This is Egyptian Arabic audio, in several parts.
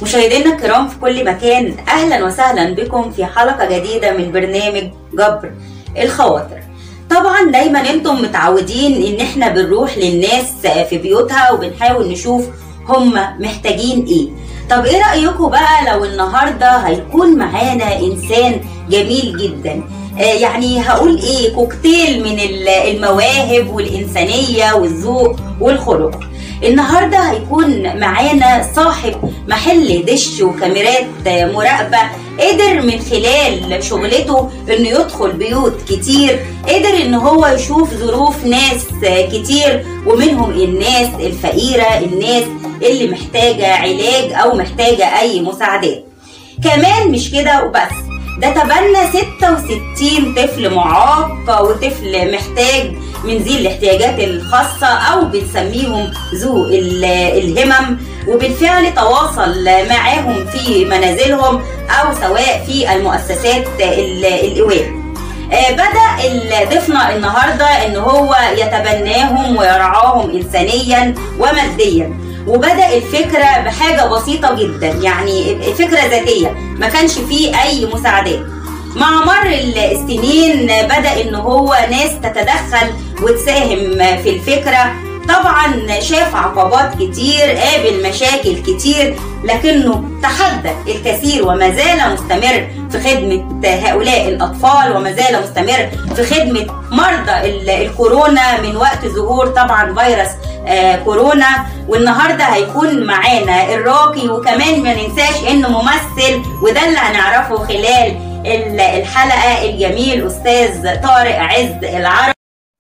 مشاهدينا الكرام في كل مكان اهلا وسهلا بكم في حلقه جديده من برنامج جبر الخواطر طبعا دايما انتم متعودين ان احنا بنروح للناس في بيوتها وبنحاول نشوف هم محتاجين ايه طب ايه رايكم بقى لو النهارده هيكون معانا انسان جميل جدا آه يعني هقول ايه كوكتيل من المواهب والانسانيه والذوق والخلق النهارده هيكون معانا صاحب محل دش وكاميرات مراقبه قدر من خلال شغلته انه يدخل بيوت كتير قدر ان هو يشوف ظروف ناس كتير ومنهم الناس الفقيره الناس اللي محتاجه علاج او محتاجه اي مساعدات كمان مش كده وبس ده تبنى 66 طفل معاق وطفل محتاج من ذي الاحتياجات الخاصة أو بنسميهم ذو الهمم وبالفعل تواصل معاهم في منازلهم أو سواء في المؤسسات الإيواء بدأ ضيفنا النهاردة إن هو يتبناهم ويرعاهم إنسانيا وماديا وبدا الفكره بحاجه بسيطه جدا يعني فكره ذاتيه ما كانش فيه اي مساعدات مع مر السنين بدا ان هو ناس تتدخل وتساهم في الفكره طبعا شاف عقبات كتير قابل مشاكل كتير لكنه تحدى الكثير وما زال مستمر في خدمة هؤلاء الأطفال وما زال مستمر في خدمة مرضى الكورونا من وقت ظهور طبعا فيروس كورونا والنهارده هيكون معانا الراقي وكمان ما ننساش انه ممثل وده اللي هنعرفه خلال الحلقه الجميل استاذ طارق عز العرب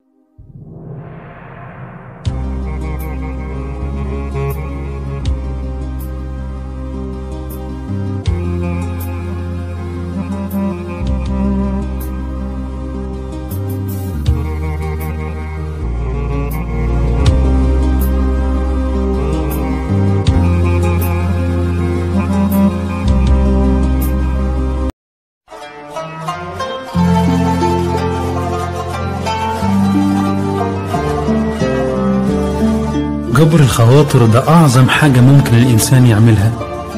جبر الخواطر ده أعظم حاجة ممكن الإنسان يعملها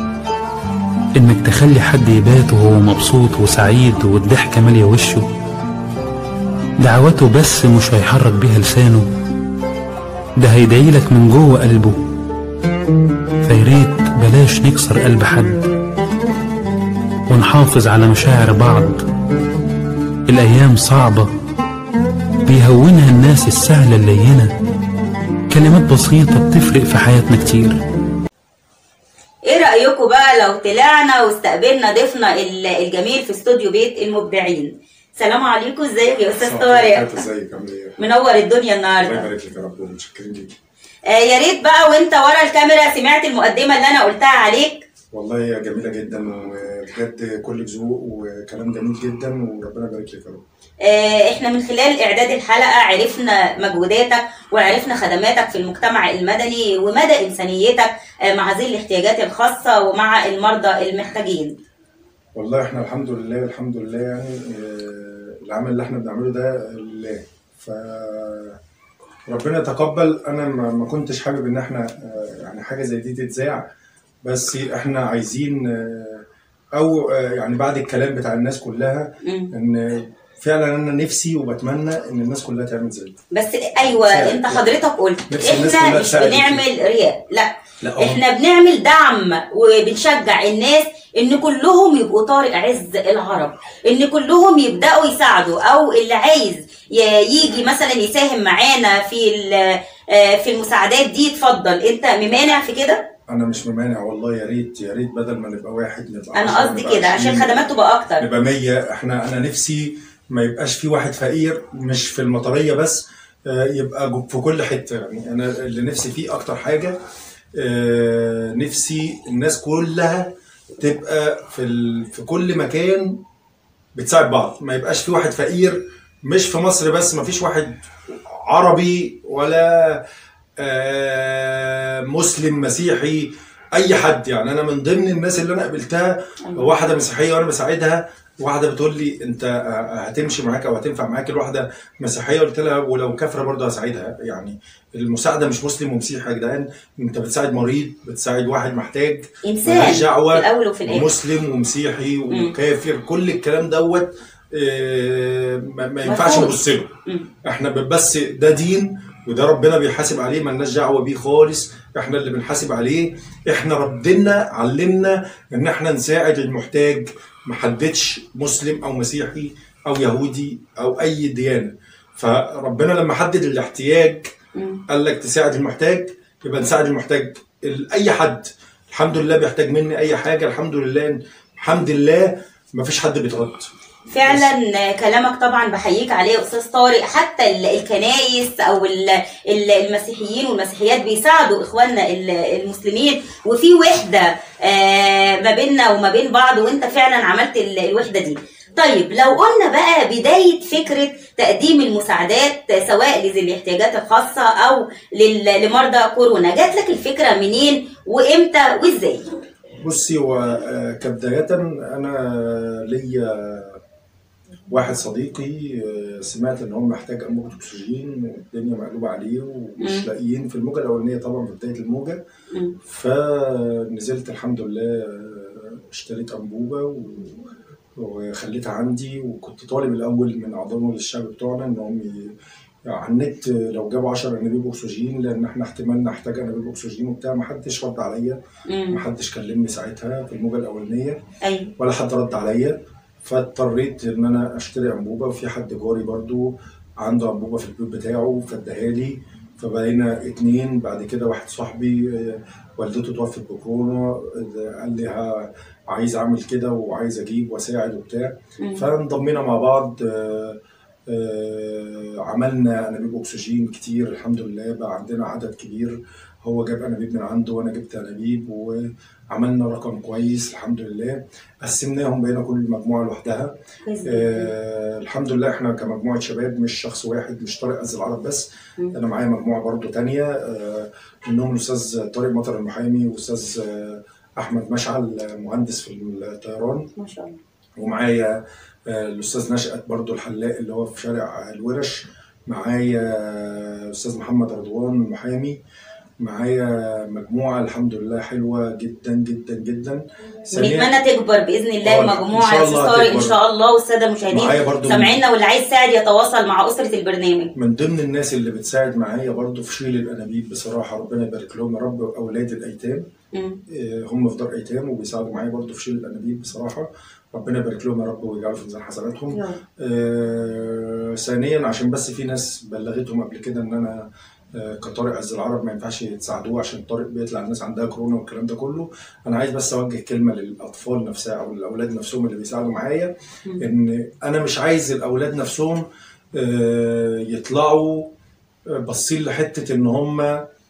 إنك تخلي حد يبات وهو مبسوط وسعيد والضحكة مالية وشه دعوته بس مش هيحرك بيها لسانه ده هيدعيلك من جوه قلبه فياريت بلاش نكسر قلب حد ونحافظ على مشاعر بعض الأيام صعبة بيهونها الناس السهلة اللينة كلمات بسيطة بتفرق في حياتنا كتير ايه رأيكم بقى لو طلعنا واستقبلنا ضيفنا الجميل في استوديو بيت المبدعين سلام عليكم ازيك يا استاذ طارق ازيك عامل ايه؟ منور الدنيا الله النهارده يبارك لك يا رب ومتشكرين ليك آه يا ريت بقى وانت ورا الكاميرا سمعت المقدمه اللي انا قلتها عليك والله هي جميله جدا وبجد كل ذوق وكلام جميل جدا وربنا يبارك لك يا رب آه، احنا من خلال اعداد الحلقه عرفنا مجهوداتك وعرفنا خدماتك في المجتمع المدني ومدى انسانيتك آه، مع ذوي الاحتياجات الخاصه ومع المرضى المحتاجين والله احنا الحمد لله الحمد لله يعني آه، العمل اللي احنا بنعمله ده لله ف ربنا يتقبل انا ما ما كنتش حابب ان احنا آه، يعني حاجه زي دي تتذاع بس احنا عايزين آه، او آه، يعني بعد الكلام بتاع الناس كلها مم. ان فعلا انا نفسي وبتمنى ان الناس كلها تعمل زي بس ايوه ساعد. انت حضرتك قلت نفس الناس احنا كلها مش تساعد بنعمل رياء لا لا احنا بنعمل دعم وبنشجع الناس ان كلهم يبقوا طارق عز العرب ان كلهم يبداوا يساعدوا او اللي عايز ي- يجي مثلا يساهم معانا في ال- آه، في المساعدات دي اتفضل انت ممانع في كده انا مش ممانع والله يا ريت يا ريت بدل ما نبقى واحد نبقى انا عشرة، قصدي نبقى كده عشان عشرين، الخدمات تبقى اكتر نبقى 100 احنا انا نفسي ما يبقاش في واحد فقير مش في المطريه بس آه، يبقى جو- في كل حته يعني انا اللي نفسي فيه اكتر حاجه آه، نفسي الناس كلها تبقى في ال... في كل مكان بتساعد بعض ما يبقاش في واحد فقير مش في مصر بس ما فيش واحد عربي ولا آه، مسلم مسيحي اي حد يعني انا من ضمن الناس اللي انا قابلتها واحده مسيحيه وانا بساعدها واحده بتقول لي انت آه، هتمشي معاك او هتنفع معاك الواحده مسيحيه قلت لها ولو كافره برضه هساعدها يعني المساعده مش مسلم ومسيحي يا جدعان انت بتساعد مريض بتساعد واحد محتاج انسان ملهاش في دعوه الاول وفي الاخر مسلم ومسيحي وكافر كل الكلام دوت آه، ما ما ينفعش مفهوم. نبص له مم. احنا بس ده دين وده ربنا بيحاسب عليه ملناش دعوه بيه خالص احنا اللي بنحاسب عليه احنا ربنا علمنا ان احنا نساعد المحتاج محددش مسلم او مسيحي او يهودي او اي ديانه فربنا لما حدد الاحتياج مم. قال لك تساعد المحتاج يبقى نساعد المحتاج ال- اي حد الحمد لله بيحتاج مني اي حاجه الحمد لله الحمد لله ما فيش حد بيترد فعلا كلامك طبعا بحييك عليه يا استاذ طارق حتى ال- الكنايس او ال- ال- المسيحيين والمسيحيات بيساعدوا اخواننا ال- المسلمين وفي وحده آه، ما بيننا وما بين بعض وانت فعلا عملت ال- الوحده دي طيب لو قلنا بقى بداية فكرة تقديم المساعدات سواء لذوي الاحتياجات الخاصة أو لل- لمرضى كورونا جات لك الفكرة منين وإمتى وإزاي؟ بصي هو آه، كبداية أنا ليا واحد صديقي آه، سمعت إن هو محتاج أنبوبة أكسجين والدنيا مقلوبة عليه ومش مم. لاقيين في الموجة الأولانية طبعا في بداية الموجة مم. فنزلت الحمد لله آه، اشتريت أنبوبة و- وخليتها عندي وكنت طالب الأول من أعضاء مجلس الشعب بتوعنا إنهم ي- على النت لو جابوا 10 انابيب اكسجين لان احنا احتمال نحتاج انابيب اكسجين وبتاع ما حدش رد عليا مم. ما حدش كلمني ساعتها في الموجه الاولانيه أيوه ولا حد رد عليا فاضطريت ان انا اشتري انبوبه وفي حد جاري برضو عنده انبوبه في البيت بتاعه فاداها لي فبقينا اتنين بعد كده واحد صاحبي آه، والدته توفت بكورونا آه، قال لي ها- عايز اعمل كده وعايز اجيب واساعد وبتاع مم. فانضمينا مع بعض آه، آه، عملنا انابيب اكسجين كتير الحمد لله بقى عندنا عدد كبير هو جاب انابيب من عنده وانا جبت انابيب وعملنا رقم كويس الحمد لله قسمناهم بقينا كل مجموعه لوحدها كويس جداً. آه الحمد لله احنا كمجموعه شباب مش شخص واحد مش طارق عز العرب بس مم. انا معايا مجموعه برضو تانية آه منهم الاستاذ طارق مطر المحامي واستاذ آه احمد مشعل آه، مهندس في الطيران ما شاء الله ومعايا آه، الاستاذ نشأت برضو الحلاق اللي هو في شارع الورش معايا آه، استاذ محمد رضوان المحامي معايا مجموعه الحمد لله حلوه جدا جدا جدا ونتمنى تكبر باذن الله آه، المجموعه إن شاء يا استاذ الله طارق ان هتكبر. شاء الله والساده المشاهدين معايا برضو سامعينا واللي عايز يساعد يتواصل مع اسره البرنامج من ضمن الناس اللي بتساعد معايا برضو في شيل الانابيب بصراحه ربنا يبارك لهم يا رب اولاد الايتام مم. آه، هم في دار ايتام وبيساعدوا معايا برضو في شيل الانابيب بصراحه ربنا يبارك لهم يا رب ويجعله في ميزان حسناتهم يلا. آه، ثانيا عشان بس في ناس بلغتهم قبل كده ان انا آه، كطارق عز العرب ما ينفعش يتساعدوه عشان طارق بيطلع الناس عندها كورونا والكلام ده كله انا عايز بس اوجه كلمه للاطفال نفسها او الاولاد نفسهم اللي بيساعدوا معايا مم. ان انا مش عايز الاولاد نفسهم آه، يطلعوا آه، باصين لحته ان هم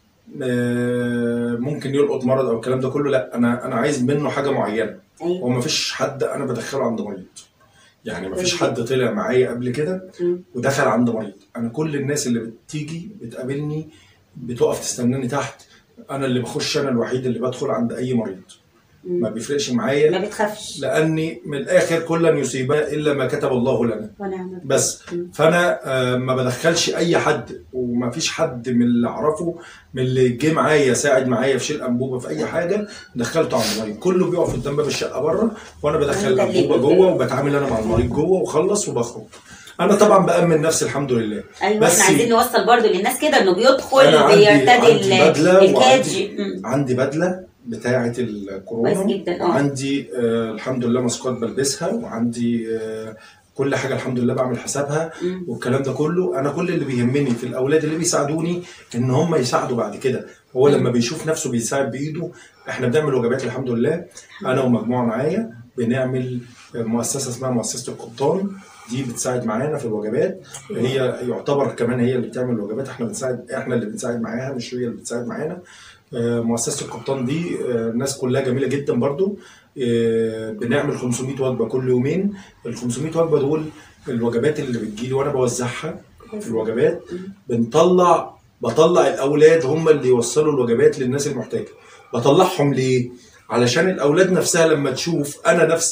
آه، ممكن يلقط مرض او الكلام ده كله لا انا انا عايز منه حاجه معينه هو ايوه ما فيش حد انا بدخله عند مريض يعني ما فيش كويس حد طلع معايا قبل كده مم. ودخل عند مريض انا كل الناس اللي بتيجي بتقابلني بتقف تستناني تحت انا اللي بخش انا الوحيد اللي بدخل عند اي مريض ما مم. بيفرقش ما معايا بتخافش لاني من الاخر كل لن يصيبنا الا ما كتب الله لنا ونعم بالله. بس مم. فانا آه، ما بدخلش اي حد وما فيش حد من اللي اعرفه من اللي جه معايا ساعد معايا في شيل انبوبه في اي حاجه دخلته على المريض كله بيقف قدام باب الشقه بره وانا بدخل وأنت اللي الانبوبه بت- جوه وبتعامل انا مع المريض جوه وخلص وبخرج انا طبعا بامن نفسي الحمد لله ايوه بس احنا عايزين نوصل برضو للناس كده انه بيدخل أنا عندي- بيرتدي عندي ال- بدلة الكاج وعندي- مم. عندي بدله بتاعه الكورونا كويس جدا، آه. وعندي آه الحمد لله ماسكات بلبسها وعندي آه كل حاجه الحمد لله بعمل حسابها مم. والكلام ده كله انا كل اللي بيهمني في الاولاد اللي بيساعدوني ان هم يساعدوا بعد كده هو مم. لما بيشوف نفسه بيساعد بايده احنا بنعمل وجبات الحمد لله انا ومجموعه معايا بنعمل مؤسسه اسمها مؤسسه القبطان دي بتساعد معانا في الوجبات هي يعتبر كمان هي اللي بتعمل الوجبات احنا بنساعد احنا اللي بنساعد معاها مش هي اللي بتساعد معانا آه، مؤسسه القبطان دي آه، الناس كلها جميله جدا برضو آه، بنعمل 500 وجبه كل يومين ال 500 وجبه دول الوجبات اللي بتجيلي وانا بوزعها في الوجبات بنطلع بطلع الاولاد هم اللي يوصلوا الوجبات للناس المحتاجه بطلعهم ليه علشان الاولاد نفسها لما تشوف انا نفسي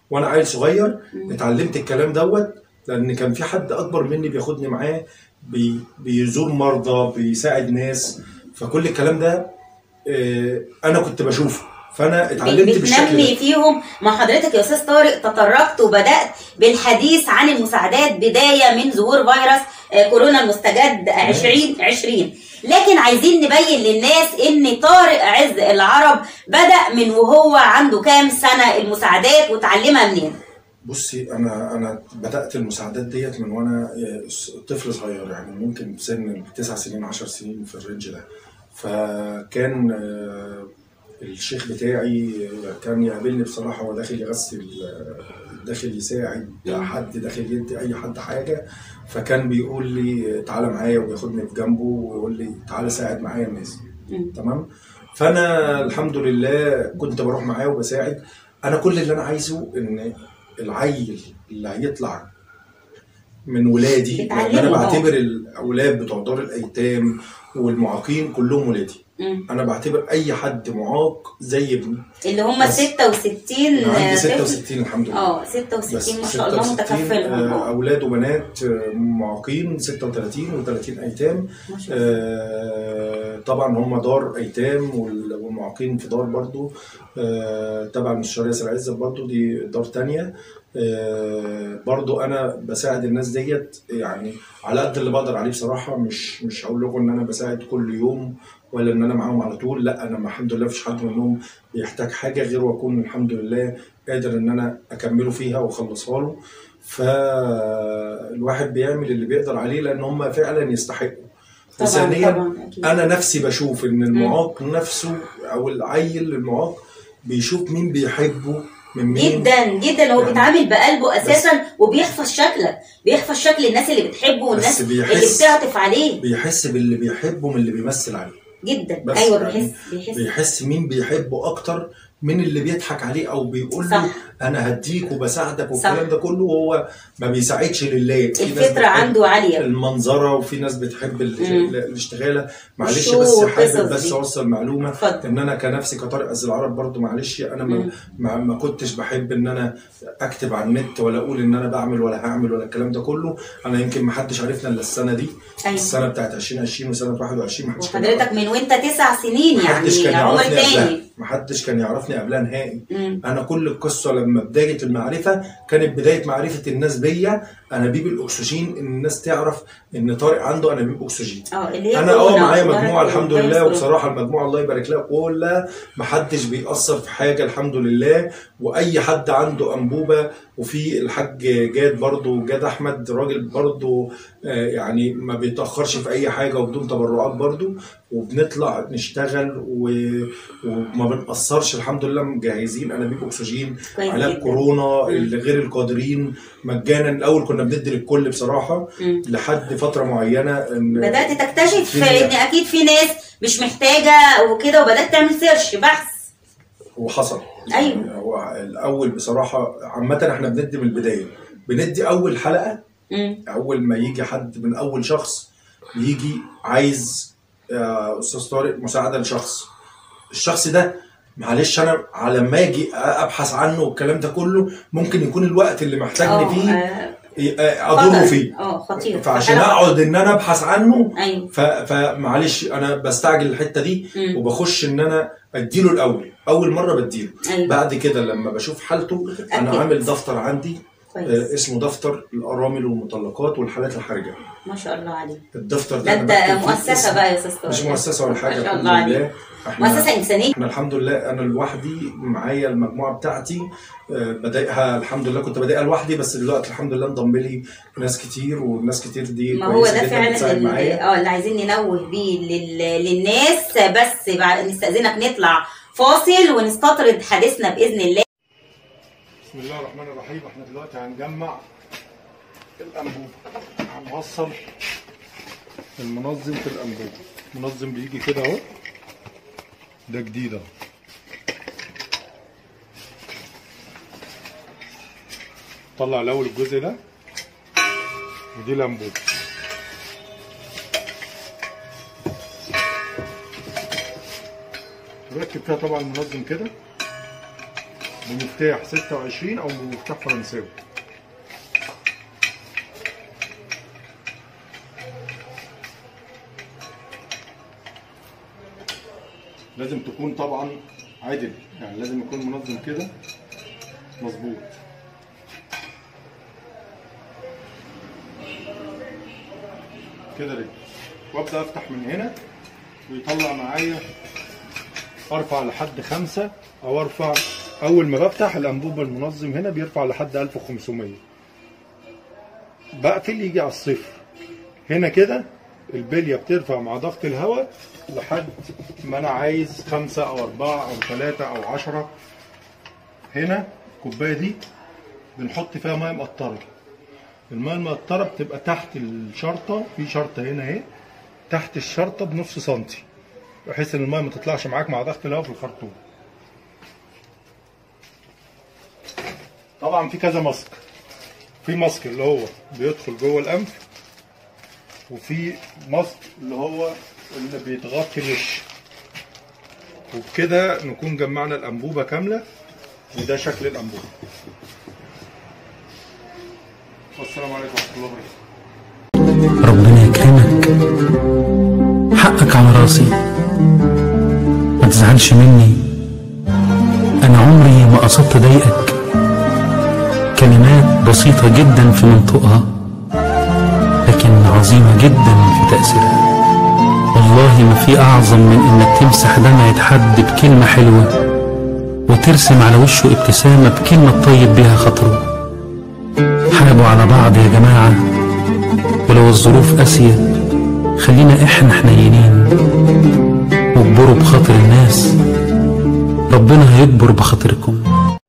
وانا عيل صغير اتعلمت الكلام دوت لان كان في حد اكبر مني بياخدني معاه بي بيزور مرضى بيساعد ناس فكل الكلام ده آه، انا كنت بشوفه فانا اتعلمت بالشكل ده بتنمي فيهم مع حضرتك يا استاذ طارق تطرقت وبدات بالحديث عن المساعدات بدايه من ظهور فيروس آه، كورونا المستجد 2020 لكن عايزين نبين للناس ان طارق عز العرب بدا من وهو عنده كام سنه المساعدات وتعلمها منين بصي انا انا بدات المساعدات ديت من وانا طفل صغير يعني ممكن في سن تسع سنين 10 سنين في الرينج ده فكان آه، الشيخ بتاعي كان يقابلني بصراحه هو داخل يغسل آه، داخل يساعد حد داخل يدي اي حد حاجه فكان بيقول لي تعالى معايا وبياخدني في جنبه ويقول لي تعالى ساعد معايا الناس مم. تمام فانا الحمد لله كنت بروح معاه وبساعد انا كل اللي انا عايزه ان العيل اللي هيطلع من ولادي لان انا بتعلمه، اه. بعتبر الاولاد بتوع دار الايتام والمعاقين كلهم ولادي مم. انا بعتبر اي حد معاق زي ابني اللي هم بس. 66 انا عندي طفل. 66 الحمد لله اه بس 66 ما شاء الله 66 متكفلهم آه، اه اولاد وبنات آه، معاقين 36 و30 ايتام ما شاء الله آه، طبعا هم دار ايتام وال- والمعاقين في دار برضو آه، تبع المستشار ياسر عزت برضو دي دار تانية آه، برضو انا بساعد الناس ديت يعني على قد اللي بقدر عليه بصراحه مش مش هقول لكم ان انا بساعد كل يوم ولا ان انا معاهم على طول لا انا الحمد لله مفيش حد منهم بيحتاج حاجه غير واكون الحمد لله قادر ان انا اكمله فيها واخلصها له فالواحد بيعمل اللي بيقدر عليه لان هم فعلا يستحقوا طبعا ثانيا طبعا اكيد انا نفسي بشوف ان المعاق نفسه او العيل المعاق بيشوف مين بيحبه من مين جدا جدا هو يعني بيتعامل بقلبه اساسا وبيحفظ شكلك بيحفظ شكل الناس اللي بتحبه والناس بس اللي بيحس بتعطف عليه بيحس باللي بيحبه من اللي بيمثل عليه جدا بس ايوه يعني بيحس بيحس بيحس مين بيحبه اكتر من اللي بيضحك عليه او بيقول له صح. انا هديك وبساعدك صح. والكلام ده كله وهو ما بيساعدش لله في ناس الفطره بتحب عنده عاليه المنظره وفي ناس بتحب ال- مم. الاشتغاله معلش الشو بس والقصص حابب بس دي. اوصل معلومه اتفضل ان انا كنفسي كطارق عز العرب برضو معلش انا ما, مم. ما, ما كنتش بحب ان انا اكتب على النت ولا اقول ان انا بعمل ولا هعمل ولا الكلام ده كله انا يمكن ما حدش عرفنا الا السنه دي ايوه السنه بتاعت 2020 وسنه 21 ما حدش كان وحضرتك من وانت تسع سنين محدش كان يعني عمر يعرفني قبلها تاني محدش كان يعرفني قبلها نهائي مم. انا كل القصه لما بدايه المعرفه كانت بدايه معرفه الناس بيا انابيب الاكسجين ان الناس تعرف ان طارق عنده انابيب اكسجين اه اللي هي انا اه كورونا معايا وبرد مجموعه الحمد والفيروس لله كورونا. وبصراحه المجموعه الله يبارك لها كلها محدش بيأثر في حاجه الحمد لله واي حد عنده انبوبه وفي الحاج جاد برضو جاد احمد راجل برضو آه، يعني ما بيتاخرش في اي حاجه وبدون تبرعات برضو وبنطلع نشتغل و- وما بنقصرش الحمد لله مجهزين انابيب اكسجين كويس علاج جدا. كورونا مم. اللي غير القادرين مجانا الاول كنا بندي للكل بصراحه مم. لحد فتره معينه ان بدات تكتشف في- ان اكيد في ناس مش محتاجه وكده وبدات تعمل سيرش بحث وحصل أيوة. يعني هو الاول بصراحه عامه احنا بندي من البدايه بندي اول حلقه مم. اول ما يجي حد من اول شخص يجي عايز يا استاذ طارق مساعده لشخص الشخص ده معلش انا على ما اجي ابحث عنه والكلام ده كله ممكن يكون الوقت اللي محتاجني اه فيه آه، اضره خطر. فيه اه خطير فعشان فحلقة- اقعد ان انا ابحث عنه ايوه ف- فمعلش انا بستعجل الحته دي مم. وبخش ان انا اديله الاول اول مره بديله ايوه بعد كده لما بشوف حالته بتتأكد. انا عامل دفتر عندي كويس آه، اسمه دفتر الارامل والمطلقات والحالات الحرجه ما شاء الله عليك الدفتر ده ده أنا انت بكتب فيه مؤسسه اسم- بقى يا استاذ طارق مش مؤسسه ولا حاجه ما شاء الحمد الله عليك لله احنا مؤسسه انسانيه احنا الحمد لله انا لوحدي معايا المجموعه بتاعتي آه، بادئها الحمد لله كنت بادئها لوحدي بس دلوقتي الحمد لله انضم لي ناس كتير والناس كتير دي ما هو كويسة ده جداً فعلا بتساعد اللي, معايا اه اللي عايزين ننوه بيه لل... للناس بس بعد نستأذنك نطلع فاصل ونستطرد حديثنا بإذن الله بسم الله الرحمن الرحيم احنا دلوقتي هنجمع الانبوب هنوصل المنظم في الانبوب المنظم بيجي كده اهو ده جديد اهو طلع الاول الجزء ده ودي الانبوب بركب فيها طبعا المنظم كده بمفتاح 26 او بمفتاح فرنساوي لازم تكون طبعا عادل يعني لازم يكون منظم كده مظبوط كده رجل وابدا افتح من هنا ويطلع معايا ارفع لحد خمسة او ارفع اول ما بفتح الانبوب المنظم هنا بيرفع لحد 1500 بقفل يجي على الصفر هنا كده البلية بترفع مع ضغط الهواء لحد ما انا عايز خمسة او اربعة او ثلاثة او عشرة هنا الكوباية دي بنحط فيها ميه مقطرة الميه المقطرة بتبقى تحت الشرطة في شرطة هنا اهي تحت الشرطة بنص سنتي بحيث ان الميه ما تطلعش معاك مع ضغط الهواء في الخرطوم طبعا في كذا ماسك في ماسك اللي هو بيدخل جوه الانف وفي ماسك اللي هو اللي بيتغطي الوش وبكده نكون جمعنا الانبوبه كامله وده شكل الانبوبه والسلام عليكم ورحمه الله وبركاته ربنا يكرمك حقك على راسي ما تزعلش مني انا عمري ما قصدت اضايقك كلمات بسيطة جدا في منطقها لكن عظيمة جدا في تأثيرها والله ما في أعظم من إنك تمسح دمعة حد بكلمة حلوة وترسم على وشه ابتسامة بكلمة تطيب بيها خاطره حابوا على بعض يا جماعة ولو الظروف قاسية خلينا احنا حنينين واجبروا بخاطر الناس ربنا هيجبر بخاطركم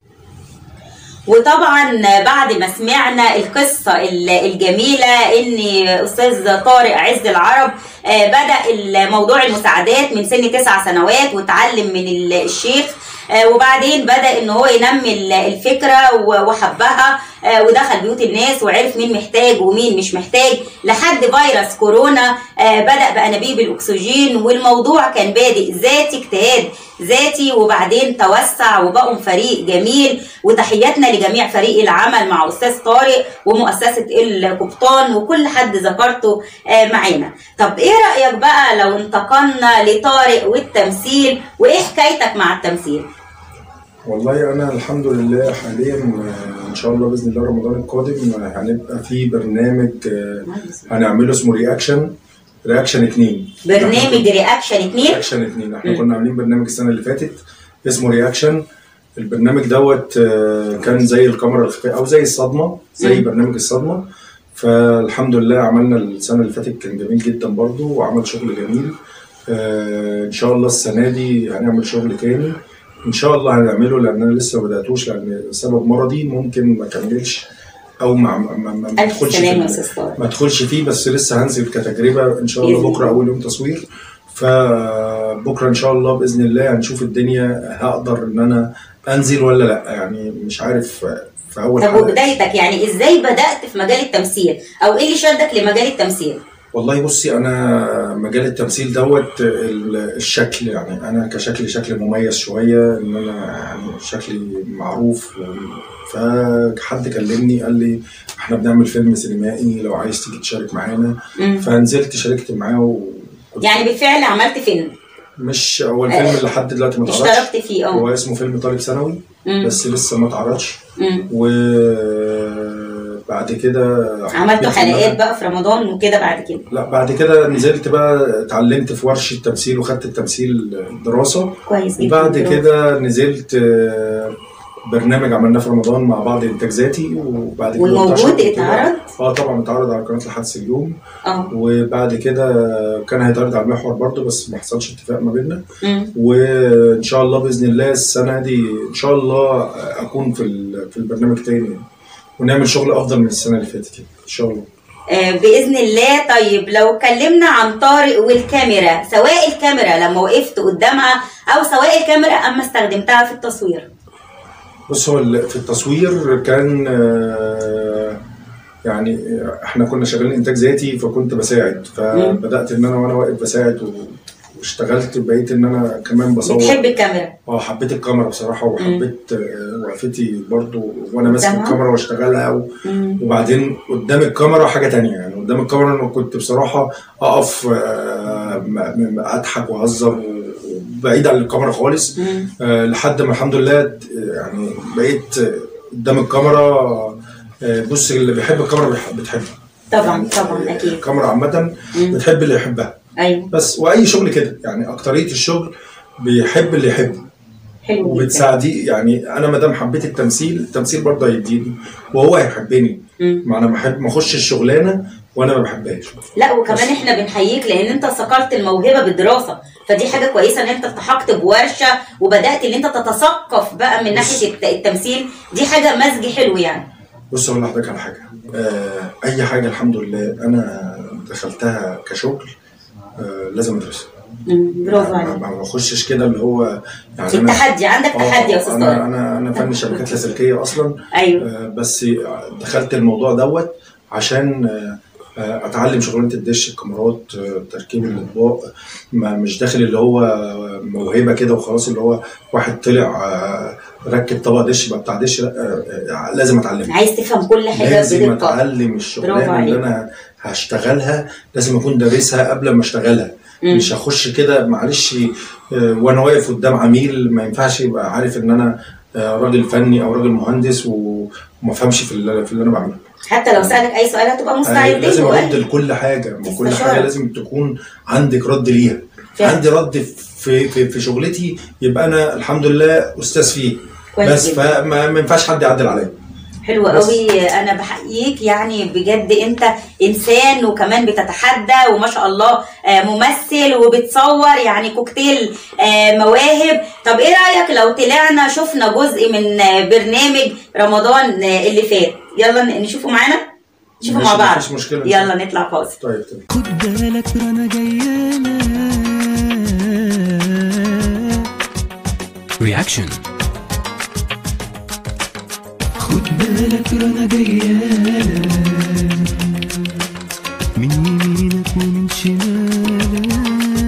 وطبعا بعد ما سمعنا القصة ال- الجميلة ان استاذ طارق عز العرب آه، بدأ الموضوع المساعدات من سن تسع سنوات وتعلم من ال- الشيخ آه، وبعدين بدأ ان هو ينمي ال- الفكرة و- وحبها آه، ودخل بيوت الناس وعرف مين محتاج ومين مش محتاج لحد فيروس كورونا آه، بدأ بأنابيب الأكسجين والموضوع كان بادئ ذاتي اجتهاد ذاتي وبعدين توسع وبقوا فريق جميل وتحياتنا لجميع فريق العمل مع أستاذ طارق ومؤسسة القبطان وكل حد ذكرته آه، معانا طب ايه رأيك بقى لو انتقلنا لطارق والتمثيل وايه حكايتك مع التمثيل والله انا الحمد لله حاليا آه، ان شاء الله باذن الله رمضان القادم آه، هنبقى في برنامج آه، هنعمله اسمه رياكشن رياكشن اتنين برنامج رياكشن اتنين رياكشن اتنين احنا كنا عاملين برنامج السنه اللي فاتت اسمه رياكشن البرنامج دوت آه، كان زي الكاميرا الخفيه او زي الصدمه زي مم. برنامج الصدمه فالحمد لله عملنا السنه اللي فاتت كان جميل جدا برضو وعمل شغل جميل آه، ان شاء الله السنه دي هنعمل شغل تاني ان شاء الله هنعمله لان انا لسه ما بداتوش لان سبب مرضي ممكن ما اكملش او ما ما ما, ما ألف ادخلش سلامة يا في- أستاذ طارق ما ادخلش فيه بس لسه هنزل كتجربه ان شاء الله بإذن بكره الله. اول يوم تصوير فبكره ان شاء الله باذن الله هنشوف الدنيا هقدر ان انا انزل ولا لا يعني مش عارف في اول طب حلقه وبدايتك يعني ازاي بدأت في مجال التمثيل او ايه اللي شدك لمجال التمثيل والله بصي انا مجال التمثيل دوت ال- الشكل يعني انا كشكلي شكل مميز شويه ان انا يعني شكلي معروف فحد كلمني قال لي احنا بنعمل فيلم سينمائي لو عايز تيجي تشارك معانا مم. فنزلت شاركت معاه وكنت يعني بالفعل عملت فيلم مش هو الفيلم اللي لحد دلوقتي ما اتعرضش اشتركت فيه اه هو اسمه فيلم طالب ثانوي مم. بس لسه ما اتعرضش مم. وبعد كده عملتوا حبيت إن حلقات أنا- بقى في رمضان وكده بعد كده لا بعد كده نزلت بقى اتعلمت في ورشة تمثيل وخدت التمثيل دراسة كويس جدا وبعد برافو. كده نزلت آه، برنامج عملناه في رمضان مع بعض انتاج ذاتي وبعد كده والموجود انتشر وكده. اتعرض؟ اه طبعا اتعرض على قناه الحدث اليوم اه وبعد كده كان هيتعرض على المحور برضه بس ما حصلش اتفاق ما بيننا مم. وان شاء الله باذن الله السنه دي ان شاء الله اكون في ال- في البرنامج تاني ونعمل شغل افضل من السنه اللي فاتت يعني ان شاء الله آه، باذن الله طيب لو اتكلمنا عن طارق والكاميرا سواء الكاميرا لما وقفت قدامها او سواء الكاميرا اما استخدمتها في التصوير بص هو ال- في التصوير كان آه، يعني آه، احنا كنا شغالين انتاج ذاتي فكنت بساعد فبدات ان انا وانا واقف بساعد و- واشتغلت بقيت ان انا كمان بصور بتحب الكاميرا اه حبيت الكاميرا بصراحه وحبيت آه، وقفتي برضو وانا ماسك قدامها؟ الكاميرا واشتغلها و... مم. وبعدين قدام الكاميرا حاجه تانية يعني قدام الكاميرا انا كنت بصراحه اقف آه، م- م- اضحك واهزر بعيد عن الكاميرا خالص مم. آه، لحد ما الحمد لله آه، يعني بقيت آه، قدام الكاميرا آه، بص اللي بيحب الكاميرا بيح- بتحبها طبعا يعني طبعا اكيد الكاميرا عامه مم. بتحب اللي يحبها ايوه بس واي شغل كده يعني اكتريه الشغل بيحب اللي يحبه حلو جدا وبتساعديه يعني انا ما دام حبيت التمثيل التمثيل برضه هيديني وهو هيحبني مم. ما انا بحب ما اخش الشغلانه وانا ما بحبهاش لا وكمان احنا بنحييك لان انت صقلت الموهبه بالدراسه فدي حاجه كويسه ان انت التحقت بورشه وبدات ان انت تتثقف بقى من ناحيه الت- التمثيل دي حاجه مزج حلو يعني بص اقول لحضرتك على حاجه آه اي حاجه الحمد لله انا دخلتها كشغل آه لازم ادرسها مم. برافو ما عليك ما بخشش كده اللي هو يعني في التحدي عندك آه، تحدي يا استاذ انا طارق انا انا فني شبكات لاسلكيه اصلا ايوه آه، بس دخلت الموضوع دوت عشان آه، آه، اتعلم شغلانه الدش الكاميرات آه، تركيب الاطباق ما مش داخل اللي هو موهبه كده وخلاص اللي هو واحد طلع آه، ركب طبق دش بقى بتاع دش لا آه، آه، لازم اتعلم عايز تفهم كل حاجه لازم بدقه اتعلم برافو الشغلانه عليك. اللي انا هشتغلها لازم اكون دارسها قبل ما اشتغلها مم. مش هخش كده معلش آه، وانا واقف قدام عميل ما ينفعش يبقى عارف ان انا آه، راجل فني او راجل مهندس و- وما افهمش في اللي في اللي انا بعمله حتى لو سالك اي سؤال هتبقى آه، مستعد لازم له. ارد لكل حاجه كل استشارة. حاجه لازم تكون عندك رد ليها فعلا. عندي رد في في في شغلتي يبقى انا الحمد لله استاذ فيه كويس بس جدا. فما ما ينفعش حد يعدل عليا حلو بس. قوي انا بحييك يعني بجد انت انسان وكمان بتتحدى وما شاء الله آه، ممثل وبتصور يعني كوكتيل آه، مواهب طب ايه رايك لو طلعنا شفنا جزء من آه، برنامج رمضان آه، اللي فات يلا ن- نشوفه معانا نشوفه ماشي، مع بعض مفيش مشكلة. يلا نطلع فاصل طيب تمام خد بالك انا جايالك رياكشن خد بالك انا جايالك من يمينك ومن شمالك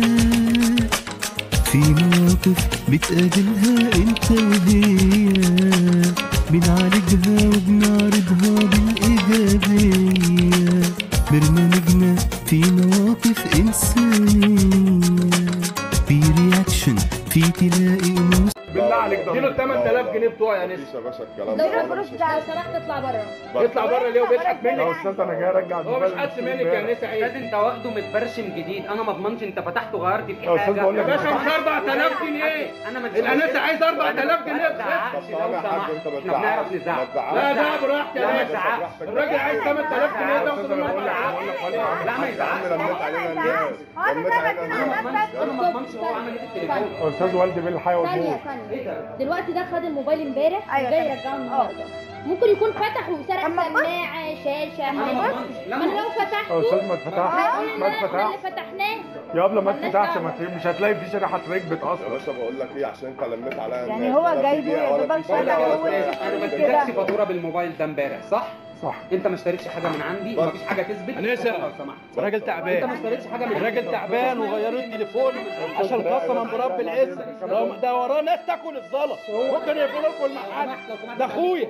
في مواقف بتقابلها انت وهي بنعالجها وبنعرضها بالايجابيه برنامجنا في مواقف انسانيه في رياكشن في تلاقي نص بالله عليك اديله ال 8000 جنيه بتوعي يا نسا يا باشا الكلام لو ده الفلوس بتاع لو سمحت اطلع بره يطلع بره ليه وبيضحك يا منك استاذ انا جاي ارجع هو مش حاسس منك يا نسا استاذ عيد انت واخده متبرشم جديد انا ما اضمنش انت فتحته غيرت فيه يا أستاذ حاجه بقول يا لك باشا مش 4000 جنيه انا ما الانسه عايز 4000 جنيه ما تزعقش لو طب يا حاج سمحت انت ما احنا بنعرف تزعقش. نزعق ما لا ده براحتك لا ما يا باشا تزعقش الراجل عايز 8000 جنيه ده وصل بقول لك بقول لك بقول لك لا ما يا عم يزعقش لميت علينا الناس لميت علينا انا ما الناس اضمنش انا ما اضمنش هو عمل ايه في التليفون استاذ والدي بالحياه ثانية والموت ثانية دلوقتي ده خد الموبايل امبارح أيوة وجاي تمام. يرجعه النهارده ممكن يكون فتح وسرق أما بص. سماعة شاشة انا ما حاجة اضمنش لا ما ما أنا لو اضمنش يا فتحته استاذ ما تفتحش هيقول ما ان احنا تفتحش اللي فتحناه يا قبل ما مالناش تفتحش دعوة. ما ت- مش هتلاقي في شريحه ركبت اصلا يا باشا بقول لك ايه عشان انت لميت عليا يعني الناس. هو ولا في جايبه بيع يا ولا دوبك في شراء طالع ولا أول في- انا ما كده. اديتكش فاتوره بالموبايل ده امبارح صح؟ صح انت ما اشتريتش حاجه من عندي بس. مفيش حاجه تثبت أنسة. لو سمحت راجل انت ما تعبان اشتريتش حاجه من الراجل تعبان وغيروا التليفون عشان قسما برب العزه لو ده وراه ناس تاكل الزلط ممكن يقفلوا لكم المحل ده اخويا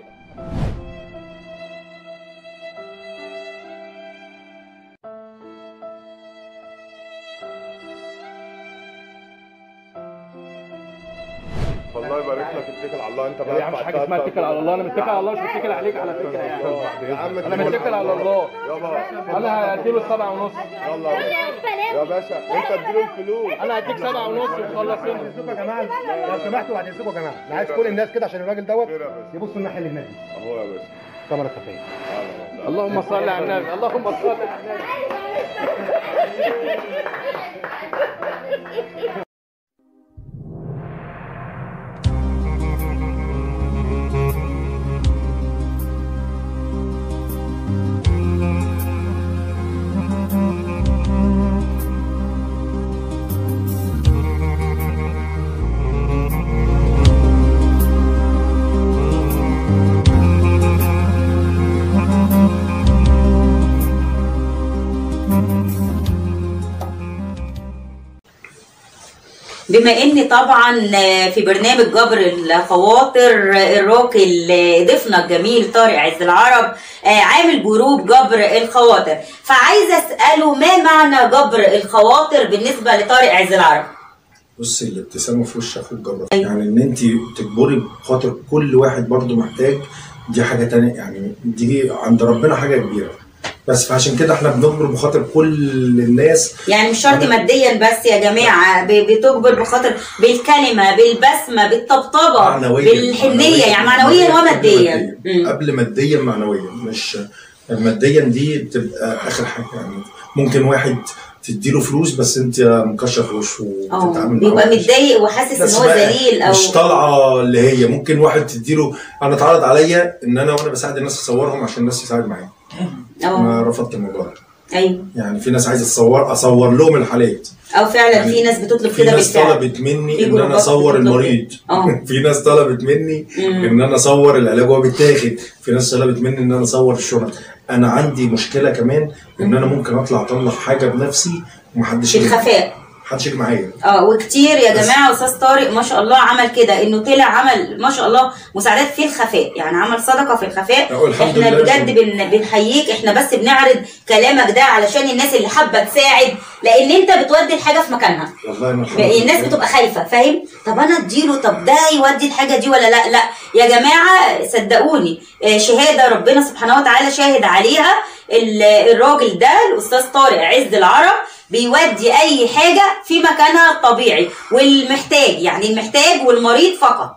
والله يبارك لك اتكل على الله انت بقى يا عم مش حاجه اسمها اتكل على الله انا متكل على الله مش متكل عليك على فكره يعني يا عم انا متكل على الله يابا انا هديله السبعة ونص يلا يا باشا. يا باشا انت اديله الفلوس انا هديك سبعة ونص وخلص هنا يا جماعه لو سمحتوا بعد اذنكم يا جماعه انا عايز كل الناس كده عشان الراجل دوت خير يا باشا يبصوا الناحيه اللي هناك دي اهو يا باشا كاميرا خفيه اللهم صل على النبي اللهم صل على النبي بما ان طبعا في برنامج جبر الخواطر الراقي ضيفنا الجميل طارق عز العرب عامل جروب جبر الخواطر فعايزه اساله ما معنى جبر الخواطر بالنسبه لطارق عز العرب بص الابتسامه في وش اخوك جبر يعني ان انت تجبري بخاطر كل واحد برضه محتاج دي حاجه تانية يعني دي عند ربنا حاجه كبيره بس فعشان كده احنا بنجبر بخاطر كل الناس يعني مش شرط ماديا بس يا جماعه ب- بتجبر بخاطر بالكلمه بالبسمه بالطبطبه معنويا بالحنيه يعني معنويا وماديا مم. قبل ماديا معنويا مش ماديا دي بتبقى اخر حاجه يعني ممكن واحد تديله فلوس بس انت مكشر في وشه اه وتتعامل بيبقى معاه. متضايق وحاسس بس ان هو بقى ذليل او مش طالعه اللي هي ممكن واحد تديله انا اتعرض عليا ان انا وانا بساعد الناس اصورهم عشان الناس تساعد معايا اه انا رفضت الموضوع ده ايوه يعني في ناس عايزه تصور اصور لهم الحالات او فعلا يعني في ناس بتطلب في كده ناس بالفعل طلبت مني في ان انا جروبات اصور بتطلب المريض اه في ناس طلبت مني مم. ان انا اصور العلاج وهو بيتاخد في ناس طلبت مني ان انا اصور الشنط انا عندي مشكله كمان ان انا ممكن اطلع اطلع حاجه بنفسي ومحدش في يجي- الخفاء محدش يجي معايا اه وكتير يا بس- جماعه استاذ طارق ما شاء الله عمل كده انه طلع عمل ما شاء الله مساعدات في الخفاء يعني عمل صدقه في الخفاء اه، الحمد احنا لله. بجد بن بنحييك احنا بس بنعرض كلامك ده علشان الناس اللي حابه تساعد لان انت بتودي الحاجه في مكانها والله انا الحمد لله. الناس بتبقى خايفه فاهم طب انا اديله طب ده يودي الحاجه دي ولا لا لا يا جماعه صدقوني آه، شهاده ربنا سبحانه وتعالى شاهد عليها ال- الراجل ده الاستاذ طارق عز العرب بيودي اي حاجه في مكانها الطبيعي والمحتاج يعني المحتاج والمريض فقط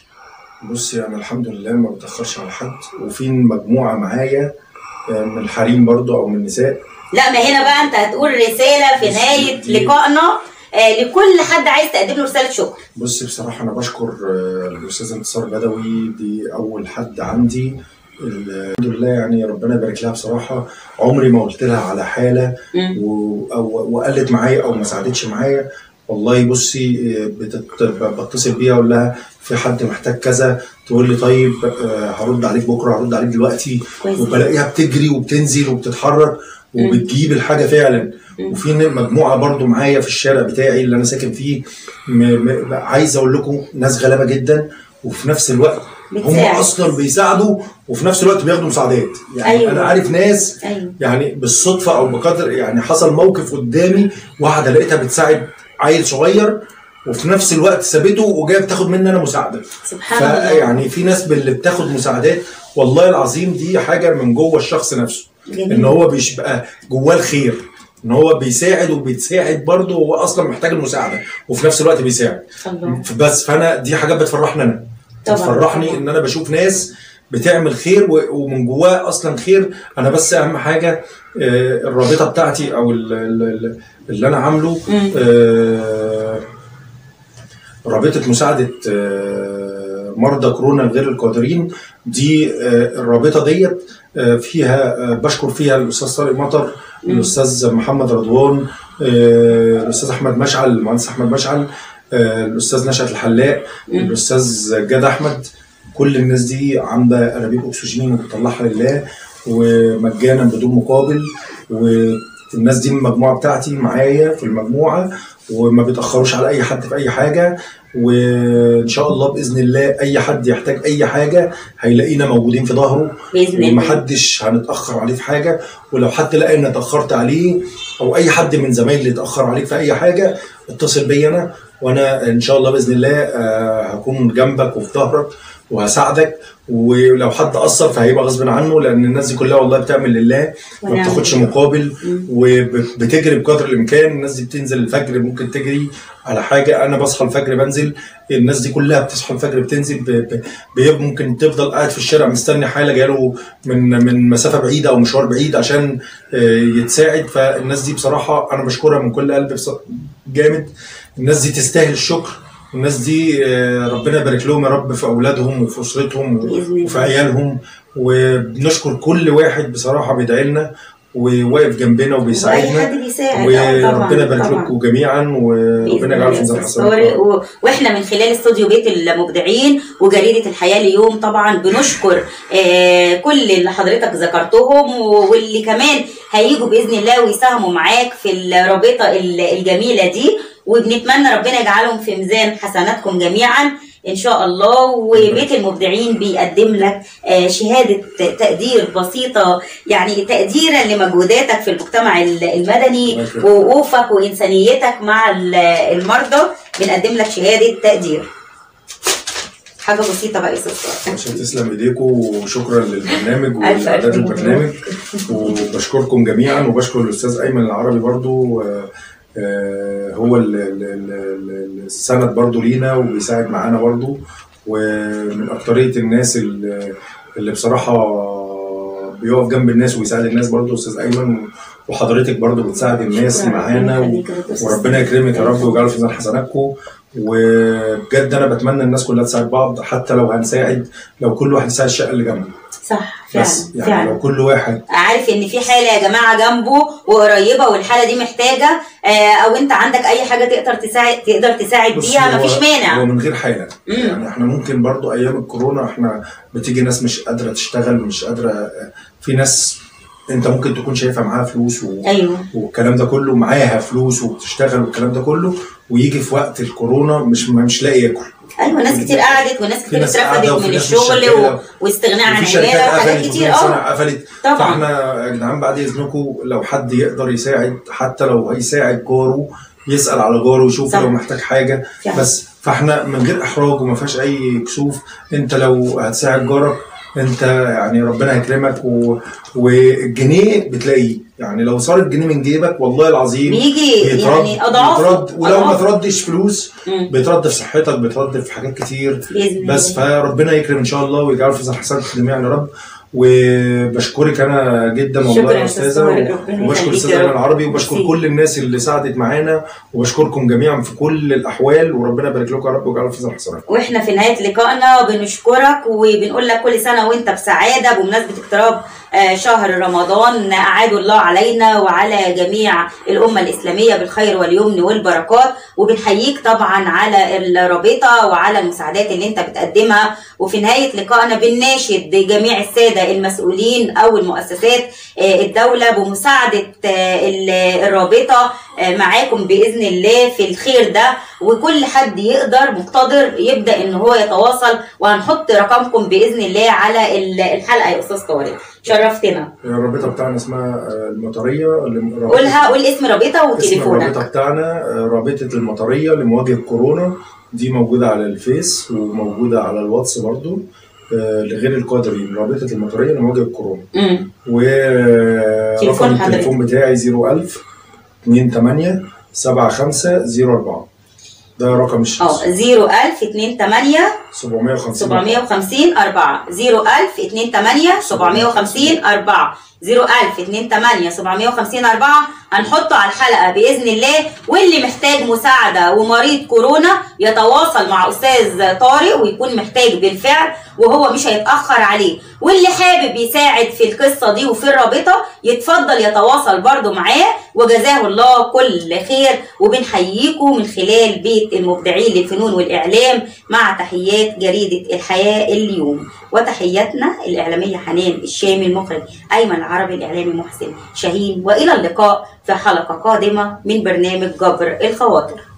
بصي انا الحمد لله ما بتاخرش على حد وفي مجموعه معايا اه، من الحريم برضو او من النساء لا ما هنا بقى انت هتقول رساله في بس نهايه دي- لقائنا آه، لكل حد عايز تقدم له رساله شكر بصي بصراحة أنا بشكر آه، الأستاذ انتصار بدوي دي أول حد عندي الحمد لله يعني ربنا يبارك لها بصراحة عمري ما قلت لها على حالة مم. و- أو وقالت معايا أو ما ساعدتش معايا والله بصي آه، بتت- بتصل بيها أقول لها في حد محتاج كذا تقول لي طيب آه، هرد عليك بكرة هرد عليك دلوقتي كويس وبلاقيها بتجري وبتنزل وبتتحرك وبتجيب الحاجه فعلا وفي مجموعه برضو معايا في الشارع بتاعي اللي انا ساكن فيه م... م... عايز اقول لكم ناس غلابه جدا وفي نفس الوقت هم بتساعد. اصلا بيساعدوا وفي نفس الوقت بياخدوا مساعدات يعني أيوة. أيوة. انا عارف ناس ايوه يعني بالصدفه او بقدر يعني حصل موقف قدامي واحده لقيتها بتساعد عيل صغير وفي نفس الوقت سابته وجايه بتاخد مني انا مساعده سبحان الله فيعني في ناس باللي بتاخد مساعدات والله العظيم دي حاجه من جوه الشخص نفسه جميل. ان هو بيبقى جواه الخير ان هو بيساعد وبيتساعد برضه هو اصلا محتاج المساعده وفي نفس الوقت بيساعد الله بس فانا دي حاجات بتفرحني انا طبعاً. بتفرحني ان انا بشوف ناس بتعمل خير و- ومن جواه اصلا خير انا بس اهم حاجه آه، الرابطه بتاعتي او ال- ال- ال- اللي انا عامله مم. آه، رابطه مساعده آه، مرضى كورونا غير القادرين دي آه، الرابطه ديت آه، فيها آه، بشكر فيها الاستاذ طارق مطر الاستاذ محمد رضوان آه، الاستاذ احمد مشعل المهندس احمد مشعل آه، الاستاذ نشأت الحلاق الاستاذ جاد احمد كل الناس دي عامله انابيب اكسجين وبتطلعها لله ومجانا بدون مقابل والناس دي من المجموعه بتاعتي معايا في المجموعه وما بيتاخروش على اي حد في اي حاجه وان شاء الله باذن الله اي حد يحتاج اي حاجه هيلاقينا موجودين في ظهره باذن الله ومحدش هنتاخر عليه في حاجه ولو حد لقى ان اتاخرت عليه او اي حد من زمايلي اتاخر عليك في اي حاجه اتصل بيا انا وانا ان شاء الله باذن الله آه، هكون جنبك وفي ظهرك وهساعدك ولو حد قصر فهيبقى غصب عنه لان الناس دي كلها والله بتعمل لله ما ونعم بتاخدش بالله. مقابل وبتجري بقدر الامكان الناس دي بتنزل الفجر ممكن تجري على حاجه انا بصحى الفجر بنزل الناس دي كلها بتصحى الفجر بتنزل ب... ب... ب... ممكن تفضل قاعد في الشارع مستني حاله جاله من من مسافه بعيده او مشوار بعيد عشان آه، يتساعد فالناس دي بصراحه انا بشكرها من كل قلبي بص- جامد الناس دي تستاهل الشكر الناس دي آه، ربنا يبارك لهم يا رب في اولادهم وفي اسرتهم بإذن الله. وفي عيالهم وبنشكر كل واحد بصراحه بيدعي لنا وواقف جنبنا واي وبيساعدنا حد بيساعد آه، طبعاً، وربنا يبارك طبعاً. لكم جميعا بإذن وربنا الله يجعل في يا ميزان أستاذ طارق حسناتكم و- واحنا من خلال استوديو بيت المبدعين وجريده الحياه اليوم طبعا بنشكر آه، كل اللي حضرتك ذكرتهم و- واللي كمان هيجوا باذن الله ويساهموا معاك في الرابطه ال- الجميله دي وبنتمنى ربنا يجعلهم في ميزان حسناتكم جميعا ان شاء الله وبيت المبدعين بيقدم لك آه، شهاده تقدير بسيطه يعني تقديرا لمجهوداتك في المجتمع ال- المدني الله يكرمك. ووقوفك وانسانيتك مع ال- المرضى بنقدم لك شهاده تقدير حاجه بسيطه بقى يا استاذ عشان تسلم ايديكم وشكرا للبرنامج ألف ولاعداد ألف البرنامج وبشكركم جميعا وبشكر الاستاذ ايمن العربي برضو آه، آه، هو ال- ال- ال- ال- السند برضو لينا وبيساعد معانا برضو ومن اكتريه الناس اللي اللي بصراحه بيقف جنب الناس ويساعد الناس برضو استاذ ايمن وحضرتك برضو بتساعد الناس شكراً. معانا ربنا و- يخليك يا رب. وربنا يكرمك يا رب ويجعله في ميزان حسناتكم وبجد انا بتمنى الناس كلها تساعد بعض حتى لو هنساعد لو كل واحد يساعد الشقه اللي جنبه صح فعلا بس يعني فعلا لو كل واحد عارف ان في حاله يا جماعه جنبه وقريبه والحاله دي محتاجه آه، او انت عندك اي حاجه تقدر تساعد تقدر تساعد بص بيها هو- مفيش هو مانع من غير حاله مم. يعني احنا ممكن برضو ايام الكورونا احنا بتيجي ناس مش قادره تشتغل مش قادره في ناس انت ممكن تكون شايفها معاها فلوس و... ايوه والكلام ده كله معاها فلوس وبتشتغل والكلام ده كله ويجي في وقت الكورونا مش مش لاقي ياكل ايوه ناس كتير قعدت وناس كتير ناس قاعدة اترفدت وفي من ناس مش الشغل شغالة. و... واستغناء عن وفي شركات عماله وحاجات قفلت كتير وفي مصانع اه قفلت طبعا فاحنا يا جدعان بعد اذنكم لو حد يقدر يساعد حتى لو هيساعد جاره يسال على جاره يشوف صح. لو محتاج حاجه فعلا. بس فاحنا من غير احراج وما فيهاش اي كسوف انت لو هتساعد جارك انت يعني ربنا يكرمك و... والجنيه بتلاقيه يعني لو صار الجنيه من جيبك والله العظيم بيجي بيترد يعني اضعاف بيترد ولو ما أضعاف. تردش فلوس مم. بيترد في صحتك بيترد في حاجات كتير باذن الله بس فربنا يكرم ان شاء الله ويجعله في حسنات جميعا يا رب وبشكرك انا جدا والله شكرا يا يا أستاذ استاذه طارق، ربنا وبشكر يخليك الاستاذ يا ايمن رب. العربي وبشكر ميرسي. كل الناس اللي ساعدت معانا وبشكركم جميعا في كل الاحوال وربنا يبارك لكم يا رب ويجعله في حسنات واحنا في نهايه لقائنا بنشكرك وبنقول لك كل سنه وانت بسعاده بمناسبه اقتراب آه، شهر رمضان اعاد الله علينا وعلى جميع الامه الاسلاميه بالخير واليمن والبركات وبنحييك طبعا على الرابطه وعلى المساعدات اللي انت بتقدمها وفي نهايه لقائنا بنناشد جميع الساده المسؤولين او المؤسسات آه، الدوله بمساعده آه، ال- الرابطه آه، معاكم باذن الله في الخير ده وكل حد يقدر مقتدر يبدا ان هو يتواصل وهنحط رقمكم باذن الله على ال- الحلقه يا استاذ طارق شرفتنا الرابطه بتاعنا اسمها آه، المطريه اللي- قولها قول اسم رابطه اسم الرابطه وتليفونك بتاعنا آه، رابطه المطريه لمواجهه كورونا دي موجوده على الفيس وموجوده على الواتس برضو آه، لغير القادرين رابطه المطريه لمواجهه كورونا امم ورقم تليفون حضرتك. التليفون بتاعي 01000 28 75 04 ده رقم اه الشخص 01000 28 750 750 4 01000 28 750 4 01000 28 750 4 هنحطه على الحلقه باذن الله واللي محتاج مساعده ومريض كورونا يتواصل مع استاذ طارق ويكون محتاج بالفعل وهو مش هيتاخر عليه واللي حابب يساعد في القصه دي وفي الرابطه يتفضل يتواصل برضو معاه وجزاه الله كل خير وبنحييكم من خلال بيت المبدعين للفنون والاعلام مع تحيات جريده الحياه اليوم وتحياتنا الاعلاميه حنان الشامي المخرج ايمن العربي الاعلامي محسن شاهين والى اللقاء في حلقه قادمه من برنامج جبر الخواطر